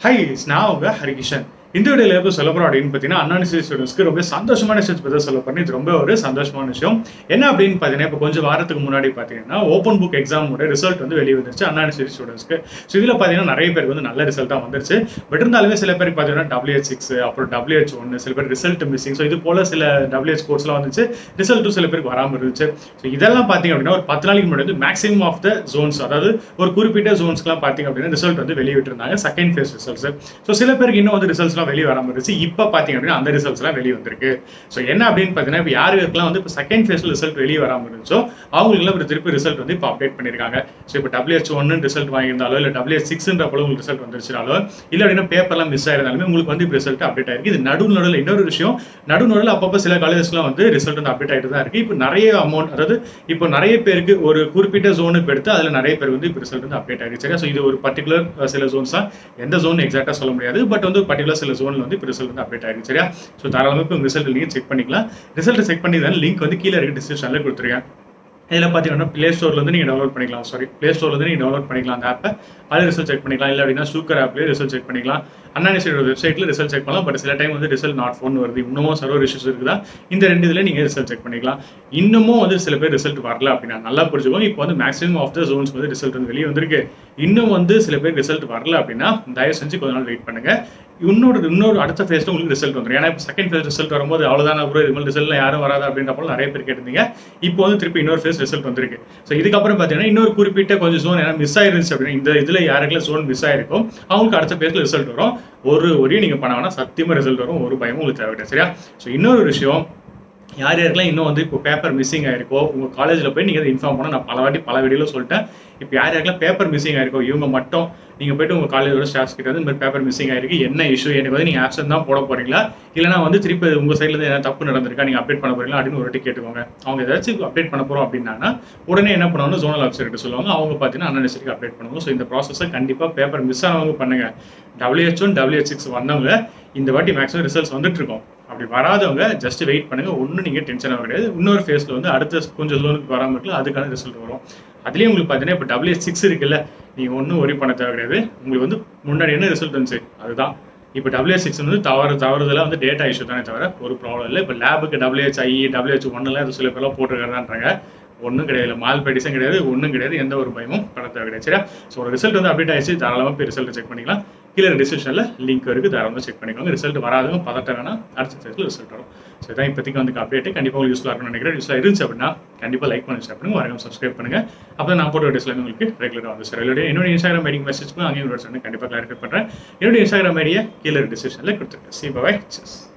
high நான் உங்க ஹரிகிஷன் இந்த வீடியோல எப்போ சொல்ல போறோம் அப்படின்னு பார்த்தீங்கன்னா அன்னானிசி ஸ்டூடெண்ட்ஸ்க்கு ரொம்ப சந்தோஷமான விஷயம் பற்றி சொல்ல போறேன் இது ரொம்ப ஒரு சந்தோஷமான விஷயம் என்ன அப்படின்னு பார்த்தீங்கன்னா இப்போ கொஞ்சம் வாரத்துக்கு முன்னாடி பார்த்தீங்கன்னா ஓப்பன் புக் எக்ஸாமோட ரிசல்ட் வந்து வெளியே வந்துருச்சு அன்னானிசி ஸ்டூடெண்ட்ஸ்க்கு ஸோ இதில் பார்த்தீங்கன்னா நிறைய பேருக்கு வந்து நல்ல ரிசல்ட்டாக வந்துருச்சு பட் இருந்தாலுமே சில பேருக்கு பார்த்தீங்கன்னா டபிள்யூஹெச் சிக்ஸ் அப்புறம் டபிள்யூஹெச் ஒன்று சில பேர் ரிசல்ட் மிஸ்ஸிங் ஸோ இது போல சில டபிள்யூஹெச் கோர்ஸ்லாம் வந்துச்சு ரிசல்ட்டும் சில பேருக்கு வராமல் இருந்துச்சு ஸோ இதெல்லாம் பார்த்தீங்க அப்படின்னா ஒரு பத்து நாளைக்கு முன்னாடி வந்து மேக்ஸிமம் ஆஃப் த ஜோன்ஸ் அதாவது ஒரு குறிப்பிட்ட ஜோன்ஸ்க்குலாம் பார்த்தீங்க அப்படின்னா ரிசல்ட் வந்து வெளியே விட்டுருந்தாங்க செகண்ட் ஃபேஸ் ரிசல்ட்ஸ் ஸோ சில பேருக்கு இன்னும் வந்து ரிசல்ட்ஸ்லாம் வெளியே வராமல் இருந்துச்சு இப்போ பார்த்தீங்க அப்படின்னா அந்த ரிசல்ட்ஸ்லாம் வெளியே வந்திருக்கு ஸோ என்ன அப்படின்னு பார்த்தீங்கன்னா இப்போ யாருக்கெல்லாம் வந்து இப்போ செகண்ட் ஃபேஸில் ரிசல்ட் வெளியே வராமல் இருந்துச்சோ அவங்களுக்குலாம் ஒரு திருப்பி ரிசல்ட் வந்து இப்போ அப்டேட் பண்ணியிருக்காங்க ஸோ இப்போ டபிள்யூஹெச் ஒன்னு ரிசல்ட் வாங்கியிருந்தாலோ இல்லை டபிள்யூஹெச் சிக்ஸ்ன்ற போல உங்களுக்கு ரிசல்ட் வந்துருச்சுனாலோ இல்லை அப்படின்னா பேப்பர்லாம் மிஸ் ஆயிருந்தாலுமே உங்களுக்கு வந்து இப்போ ரிசல்ட் அப்டேட் ஆயிருக்கு இது நடு நடுவில் இன்னொரு விஷயம் நடு நடுவில் அப்பப்போ சில காலேஜஸ்லாம் வந்து ரிசல்ட் வந்து அப்டேட் ஆகிட்டு தான் இருக்கு இப்போ நிறைய அமௌண்ட் அதாவது இப்போ நிறைய பேருக்கு ஒரு குறிப்பிட்ட ஜோனுக்கு எடுத்து அதில் நிறைய பேர் வந்து இப்போ ரிசல்ட் வந்து அப்டேட் ஆயிருக்கு சரியா ஸோ இது ஒரு பர்டிகுலர் சில ஜோன்ஸ் தான் எந்த ஜோன் எக்ஸாக்டாக சொல்ல முடியாது பட் வந்து பர்டிகுலர் சில ஜோனில் வந்து இப்போ ரிசல்ட் வந்து அப்டேட் ஆயிருக்கு சரியா ஸோ தாராளமாக இப்போ ரிசல்ட் நீங்கள் செக் பண்ணிக்கலாம் ரிசல்ட் செக் பண்ணி தான் லிங்க் வந்து கீழே இருக்க டிஸ்கிரிப்ஷனில் கொடுத்துருக்கேன் இதில் பார்த்தீங்கன்னா ப்ளே ஸ்டோர்லேருந்து நீங்கள் டவுன்லோட் பண்ணிக்கலாம் சாரி ப்ளே ஸ்டோர்லேருந்து நீங்கள் டவுன்லோட் பண்ணிக்கலாம் அந்த ஆப்பை அதில் ரிசல்ட் செக் பண்ணிக்கலாம் இல்லை அப்படின்னா சூக்கர் ஆப்லேயே ரிசல்ட் செக் பண்ணிக்கலாம் அண்ணாநிசையோட வெப்சைட்டில் ரிசல்ட் செக் பண்ணலாம் பட் சில டைம் வந்து ரிசல்ட் நாட் ஃபோன் வருது இன்னமும் சர்வர் இஷ்யூஸ் இருக்குதா இந்த ரெண்டு இதில் நீங்கள் ரிசல்ட் செக் பண்ணிக்கலாம் இன்னமும் வந்து சில பேர் ரிசல்ட் வரல அப்படின்னா நல்லா புரிஞ்சுக்கோங்க இப்போ வந்து மேக்ஸிமம் ஆஃப் த ஜோன்ஸ் வந்து ரிசல்ட் வந்து வெளியே வந்திருக்கு இன்னும் வந்து சில பேர் ரிசல்ட் வரல அப்படின்னா தயவு செஞ்சு கொஞ்ச நாள் வெயிட் பண்ணுங்க இன்னொரு இன்னொரு அடுத்த ஃபேஸ்ல உங்களுக்கு ரிசல்ட் வந்துடும் ஏன்னா இப்போ செகண்ட் ஃபேஸ் ரிசல்ட் வரும்போது அவ்வளோதான் ப்ரோ இது மாதிரி ரிசல்ட்ல யாரும் வராது அப்படின்றப்போ நிறைய பேர் கேட்டிருந்தீங்க இப்போ வந்து திருப்பி இன்னொரு ஃபேஸ் ரிசல்ட் வந்திருக்கு ஸோ இதுக்கப்புறம் பார்த்தீங்கன்னா இன்னொரு குறிப்பிட்ட கொஞ்சம் ஜோன் ஏன்னா மிஸ் ஆயிருந்துச்சு அப்படின்னா இந்த இதில் யாருக்கெல்லாம் ஜோன் மிஸ் ஆயிருக்கும் அவங்களுக்கு அடுத்த ஃபேஸ்ல ரிசல்ட் வரும் ஒரு ஒரே நீங்கள் பண்ண வேணா சத்தியமாக ரிசல்ட் வரும் ஒரு பயமும் உங்களுக்கு தேவையில்லை சரியா ஸோ இன்னொரு விஷயம் யார் யாருக்கெல்லாம் இன்னும் வந்து இப்போ பேப்பர் மிஸ்ஸிங் ஆயிருக்கோ உங்கள் காலேஜில் போய் நீங்கள் இன்ஃபார்ம் பண்ண நான் பல வாட்டி பல வீடியோவில் சொல்லிட்டேன் இப்போ யார் யாருக்கெல்லாம் பேப்பர் மிஸ்ஸிங் ஆயிருக்கோ இவங்க மட்டும் நீங்கள் போயிட்டு உங்கள் காலேஜோட ஸ்டாஃப்ஸ் கிட்ட வந்து இந்த மாதிரி பேப்பர் மிஸ்ஸிங் ஆயிருக்கு என்ன இஷ்யூ எனக்கு வந்து நீங்கள் ஆப்ஷன் தான் போட போறீங்களா இல்லைனா வந்து திருப்பி உங்கள் சைட்லேருந்து என்ன தப்பு நடந்திருக்கா நீங்கள் அப்டேட் பண்ண போறீங்களா அப்படின்னு ஒரு வாட்டி கேட்டுக்கோங்க அவங்க ஏதாச்சும் அப்டேட் பண்ண போகிறோம் அப்படின்னா உடனே என்ன பண்ணுவாங்க ஜோனல் ஆஃபீஸர் கிட்ட சொல்லுவாங்க அவங்க பார்த்தீங்கன்னா அன்னெசரிக்கு அப்டேட் பண்ணுவாங்க ஸோ இந்த ப்ராசஸை கண்டிப்பாக பேப்பர் மிஸ் ஆனவங்க பண்ணுங்க டபிள்யூஹெச் ஒன் டபிள்யூஹெச் சிக்ஸ் வந்தவங்க இந்த வாட்டி மேக்ஸிமம் ரிசல்ட்ஸ் வந்துட்டு இருக்கோம் அப்படி வராதவங்க ஜஸ்ட் வெயிட் பண்ணுங்க ஒன்றும் நீங்கள் டென்ஷன் ஆக கிடையாது இன்னொரு ஃபேஸில் வந்து அடுத்த கொஞ்சம் ஜோனுக்கு வராமல் இருக்குல்ல அதுக்கான ரிசல்ட் வரும் அதுலேயும் உங்களுக்கு பார்த்தீங்கன்னா இப்போ டபிள்யூ சிக்ஸ் இருக்குல்ல நீங்கள் ஒன்றும் ஒரி பண்ண தேவை கிடையாது உங்களுக்கு வந்து முன்னாடி என்ன ரிசல்ட் வந்துச்சு அதுதான் இப்போ டபிள்யூ சிக்ஸ் வந்து தவறு தவறுதலாக வந்து டேட்டா இஷ்யூ தானே தவிர ஒரு ப்ராப்ளம் இல்லை இப்போ லேபுக்கு டபிள்யூஹெச் ஐ டபிள்யூஹெச் ஒன்னுலாம் இது சில பேர்லாம் போட்டிருக்காருன்றாங்க ஒன்றும் கிடையாது மால் பெடிஷன் கிடையாது ஒன்றும் கிடையாது எந்த ஒரு பயமும் பட தேவை கிடையாது சரியா ஸோ ஒரு ரிசல்ட் வந்து அப்டேட் ஆயிடுச்சு தாராளமாக போய் ரிசல்ட் செக் பண்ணிக்கலாம் கீழே டிஸ்கிரிப்ஷனில் லிங்க் இருக்குது தாராளமாக செக் பண்ணிக்கோங்க ரிசல்ட் வராதவங்க பதட்டம் வேணா அடுத்த ஃபேஸில் ரிசல்ட் வரும் ஸோ இதான் இப்போதைக்கு வந்து அப்டேட் கண்டிப்பாக உங்களுக்கு யூஸ்ஃபுல்லாக இருக்கும்னு நினைக்கிறேன் யூஸ்ஃபுல்லாக இருந்துச்சு அப்படின்னா கண்டிப்பாக லைக் பண்ணி ஷேர் பண்ணுங்க வரகம் சப்ஸ்கிரைப் பண்ணுங்க அப்போ நான் போட்ட வீடியோஸ்ல உங்களுக்கு ரெகுலராக வந்து சார் என்னுடைய என்னோட இன்ஸ்டாகிராம் ஐடி மெசேஜ்க்கும் அங்கேயும் கண்டிப்பாக கிளாரிஃபை பண்ணுறேன் என்னுடைய இன்ஸ்டாகிராம் ஐடியை கீழே டிஸ்கிரிப்ஷனில் கொடுத்துருக்கேன் சி பாய்